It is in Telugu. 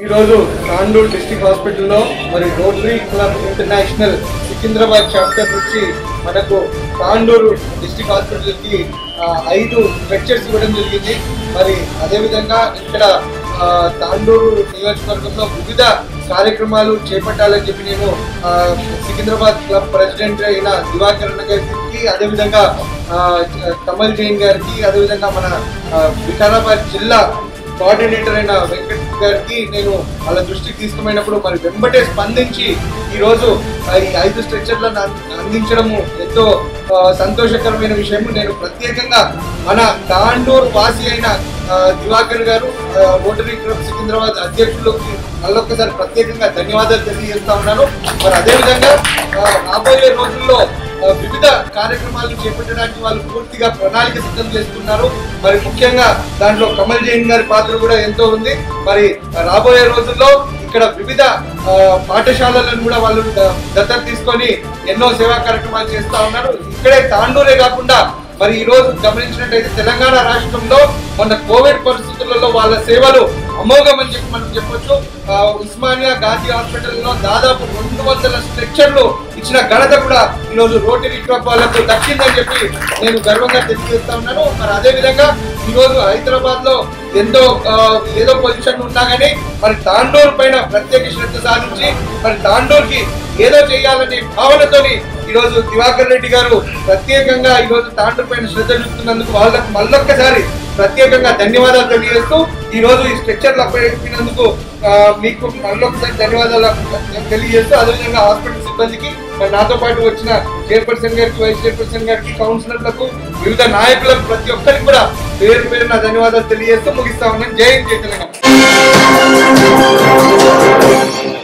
ఈరోజు తాండూర్ డిస్టిక్ హాస్పిటల్లో మరి rotary club international Secunderabad chapter నుంచి మనకు తాండూరు డిస్టిక్ హాస్పిటల్కి ఆ, ఐదు స్ట్రక్చర్స్ ఇవ్వడం జరిగింది మరి అదేవిధంగా ఇక్కడ ఆ, తాండూరు నియోజకవర్గంలో వివిధ కార్యక్రమాలు చేపట్టాలని చెప్పి నేను ఆ, సికింద్రాబాద్ క్లబ్ ప్రెసిడెంట్ అయిన దివాకర్ అన్న గారికి అదేవిధంగా ఆ, కమల్ జైన్ గారికి అదేవిధంగా మన ఆ, వికారాబాద్ జిల్లా కోఆర్డినేటర్ అయిన వెంకట్ గారికి నేను వాళ్ళ దృష్టికి తీసుకుపోయినప్పుడు మరి వెంబటే స్పందించి ఈ రోజు ఆ ఈ ఐదు స్ట్రక్చర్లను అంద- అందించడము ఎంతో ఆ, సంతోషకరమైన విషయం నేను ప్రత్యేకంగా మన తాండూరు వాసి అయిన ఆ, దివాకర్ గారు ఆ, రోటరీ క్లబ్ సికింద్రాబాద్ అధ్యక్షులకి మళ్ళొక్కసారి ప్రత్యేకంగా ధన్యవాదాలు తెలియజేస్తా ఉన్నాను మరి అదేవిధంగా ఆ, రాబోయే రోజుల్లో ఆ, వివిధ కార్యక్రమాలు చేపట్టడానికి వాళ్ళు పూర్తిగా ప్రణాళిక సిద్ధం చేస్తున్నారు మరి ముఖ్యంగా దాంట్లో కమల్ జైన్ గారి పాత్ర కూడా ఎంతో ఉంది మరి రాబోయే రోజుల్లో ఇక్కడ వివిధ ఆ, పాఠశాలలను కూడా వాళ్ళు ద- దత్తత తీసుకొని ఎన్నో సేవా కార్యక్రమాలు చేస్తా ఉన్నారు ఇక్కడే తాండూరే కాకుండా మరి ఈ రోజు గమనించినట్టయితే తెలంగాణ రాష్ట్రంలో మొన్న కోవిడ్ పరిస్థితులలో వాళ్ళ సేవలు అమోఘం అని చెప్పి మనం చెప్పొచ్చు ఆ, ఉస్మానియా గాంధీ హాస్పిటల్లో దాదాపు రెండు వందల స్ట్రక్చర్లు ఇచ్చిన ఘనత కూడా ఈ రోజు రోటరీ క్లబ్ వాళ్ళకు దక్కిందని చెప్పి నేను గర్వంగా తెలియజేస్తా ఉన్నాను మరి అదే విధంగా ఈ రోజు హైదరాబాద్ లో ఎంతో ఆ, ఏదో పొజిషన్ ఉన్నా కానీ మరి తాండూరు పైన ప్రత్యేక శ్రద్ధ సాధించి మరి తాండూరుకి ఏదో చేయాలనే భావనతోని ఈ రోజు దివాకర్ రెడ్డి గారు ప్రత్యేకంగా ఈ రోజు తాండూరు పైన శ్రద్ధ చూపుతున్నందుకు వాళ్ళకు మళ్ళొక్కసారి ప్రత్యేకంగా ధన్యవాదాలు తెలియజేస్తూ ఈ రోజు ఈ స్ట్రక్చర్లు అప్పగించినందుకు ఆ, మీకు మళ్ళొకసారి ధన్యవాదాలు తెలియజేస్తూ అదేవిధంగా హాస్పిటల్ సిబ్బందికి మరి నాతో పాటు వచ్చిన చైర్పర్సన్ గారికి వైస్ చైర్పర్సన్ గారికి కౌన్సిలర్లకు వివిధ నాయకులకు ప్రతి ఒక్కరికి కూడా పేరు పేరు నా ధన్యవాదాలు తెలియజేస్తూ ముగిస్తా ఉన్నాను జై హింద్ జై తెలంగాణ